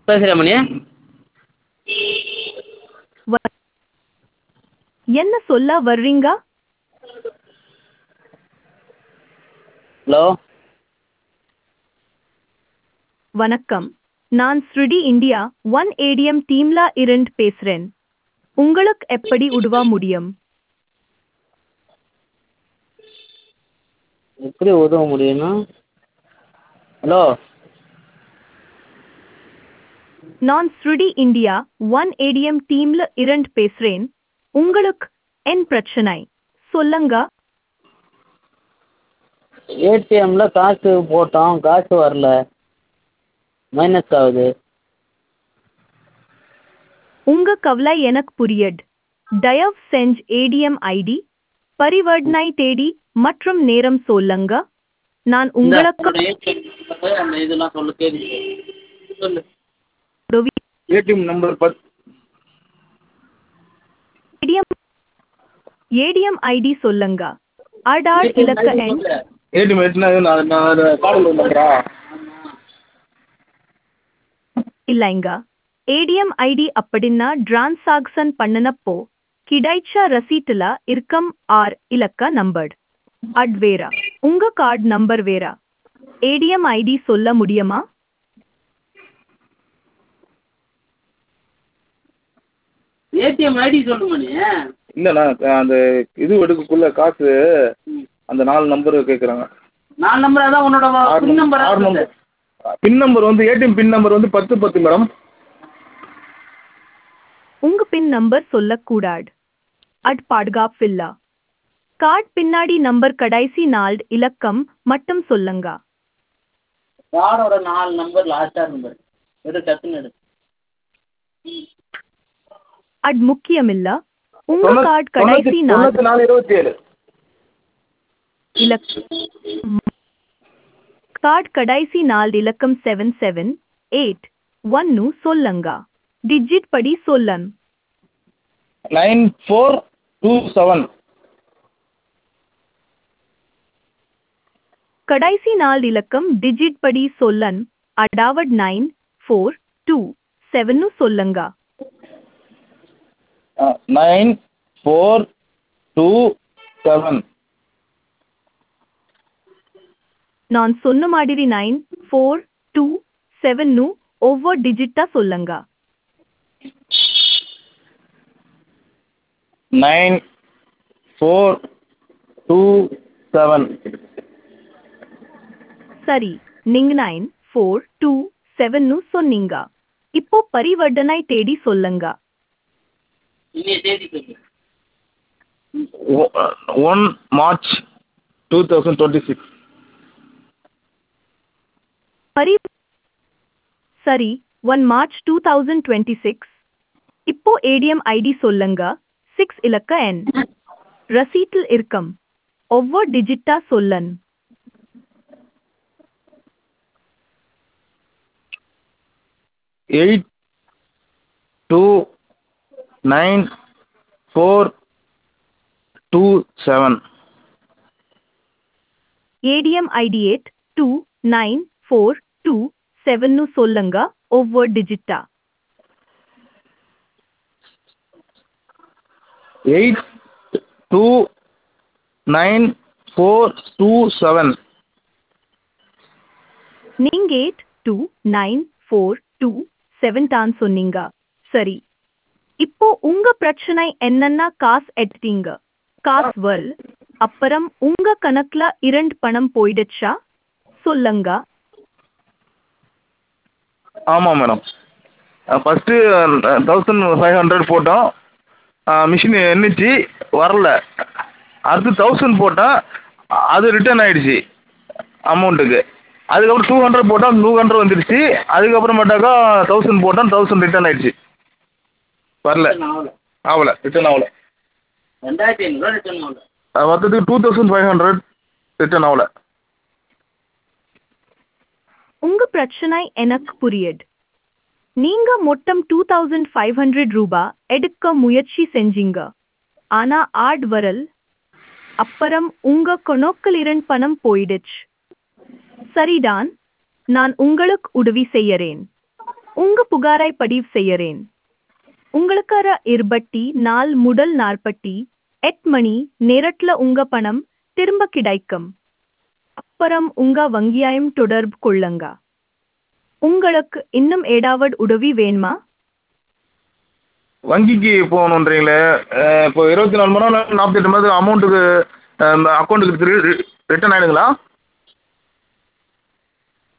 பேசுகிறேன் மணி வ- என்ன சொல்ல வர்றீங்க ஹலோ வணக்கம் நான் ஸ்ருடி இந்தியா ஒன் ஏடிஎம் டீம்ல இருந்து பேசுறேன் உங்களுக்கு எப்படி உதவ முடியும் எப்படி உதவ முடியும்னா ஹலோ நான் ஸ்ருடி இந்தியா ஒன் ஏடிஎம் டீம்ல இருந்து பேசுறேன் உங்களுக்கு என் பிரச்சனை சொல்லுங்க ஏடிஎம்மில் காசு போட்டோம் காசு வரல மைனஸ் ஆகுது உங்க கவலை எனக்கு புரியுது தயவு செஞ்சு ஏடிஎம் ஐடி பரிவர்த்தனை தேதி மற்றும் நேரம் சொல்லுங்க நான் உங்களுக்கு அந்த இதெல்லாம் சொல்லு கேள்வி சொல்லு உதவி ஏடிஎம் நம்பர் பத் ஏடிஎம் ஏடிஎம் ஐடி சொல்லுங்க ஆடார் இலக்க எண் ஏடிஎம் எட்டுனா நான் நான் கார்டில் வந்துடுறா இல்லைங்க ஏடிஎம் ஐடி அப்படின்னா டிரான்சாக்சன் பண்ணினப்போ கிடைச்ச ரசீட்டுல இருக்கும் ஆர் இலக்க நம்பர் அட் வேற உங்க கார்டு நம்பர் வேற ஏடிஎம் ஐடி சொல்ல முடியுமா ஏடிஎம் ஐடி சொல்லு மணி இல்லைண்ணா அந்த இது எடுக்கக்குள்ள காசு அந்த நாலு நம்பர் கேட்குறாங்க நாலு நம்பர் அதான் உன்னோட பின் நம்பர் ஆறு நம்பர் பின் நம்பர் வந்து ஏடிஎம் பின் நம்பர் வந்து பத்து பத்து மேடம் உங்க பின் நம்பர் சொல்லக்கூடாது அட் பாதுகாப்பில்ல கார்டு பின்னாடி நம்பர் கடைசி நாலு இலக்கம் மட்டும் சொல்லுங்க கார்டோட நாலு நம்பர் லாஸ்ட்டாக நம்பர் எடு டக்குன்னு எடு அட் முக்கியமில்ல உங்க கார்டு கடைசி நாலு தொண்ணூற்றி நாலு இருபத்தி ஏழு இலக்கம் கார்டு கடைசி நாலு இலக்கம் செவன் செவன் எயிட் ஒன்னு சொல்லுங்க டிஜிட் படி சொல்லன் நைன் ஃபோர் டூ செவன் கடைசி நாலு இலக்கம் டிஜிட் படி சொல்லன் அடாவட் நைன் ஃபோர் டூ செவன்னு சொல்லுங்க நைன் ஃபோர் டூ செவன் நான் சொன்ன மாதிரி நைன் ஃபோர் டூ செவன்னு ஒவ்வொரு டிஜிட்டா சொல்லுங்க நைன் ஃபோர் டூ செவன் சரி நீங்க நைன் ஃபோர் டூ செவன்னு சொன்னீங்க இப்போ பரிவர்த்தனை தேடி சொல்லுங்க இன்னைய தேதி சொல்லு one March two thousand twenty six பரி சரி one March two thousand twenty six இப்போ ஏடிஎம் ஐடி சொல்லுங்க சிக்ஸ் இலக்க எண் ரசீட்டில் இருக்கும் ஒவ்வொரு டிஜிட்டா சொல்லன் eight two nine four two seven ATM ID eight two nine four two செவன்னு சொல்லுங்க ஒவ்வொரு டிஜிட்டா eight two nine four two seven நீங்க eight two nine four two seven தான் சொன்னீங்க சரி இப்போ உங்க பிரச்சனை என்னன்னா காசு எடுத்தீங்க காசு வல் அப்புறம் உங்க கணக்குல இரண்டு பணம் போயிடுச்சா சொல்லுங்க ஆமாம் madam first thousand five hundred போட்டோம் மிஷின் எண்ணிச்சு வரல அடுத்து தௌசண்ட் போட்டேன் அது ரிட்டர்ன் ஆயிடுச்சு அமௌண்ட்டுக்கு அதுக்கப்புறம் டூ ஹண்ட்ரட் போட்டோம் டூ ஹண்ட்ரட் வந்துடுச்சு அதுக்கப்புறமேட்டாக்கா தௌசண்ட் போட்டோம் தௌசண்ட் ரிட்டர்ன் ஆயிடுச்சு வரல ஆகல ஆகல ரிட்டர்ன் ஆகல ரெண்டாயிரத்தி ஐநூறுரூவா ரிட்டர்ன் ஆகல மொத்தத்துக்கு two thousand five hundred return ஆகல உங்க பிரச்சனை எனக்கு புரியுது நீங்க மொத்தம் டூ தௌசண்ட் ஃபைவ் ஹண்ட்ரட் ரூபாய் எடுக்க முயற்சி செஞ்சீங்க ஆனா ஆட் வரல் அப்புறம் உங்க கணக்கில் இரண்டு பணம் போயிடுச்சு சரிதான் நான் உங்களுக்கு உதவி செய்யறேன் உங்க புகாரை பதிவு செய்யறேன் உங்களுக்கார இருபத்தி நாள் முதல் நாற்பத்தி எட்டு மணி நேரத்துல உங்க பணம் திரும்ப கிடைக்கும் அப்புறம் உங்க வங்கியாயம் தொடர்பு கொள்ளுங்க உங்களுக்கு இன்னும் ஏதாவது உதவி வேணுமா வங்கிக்கு போகணுன்றீங்களே இப்போ இருபத்தி நாலு மணி நேரம் நாற்பத்தெட்டு மணி நேரம் அமௌண்ட்டுக்கு அக்கௌண்ட்டுக்கு ரிட்டர்ன் ஆகிடுங்களா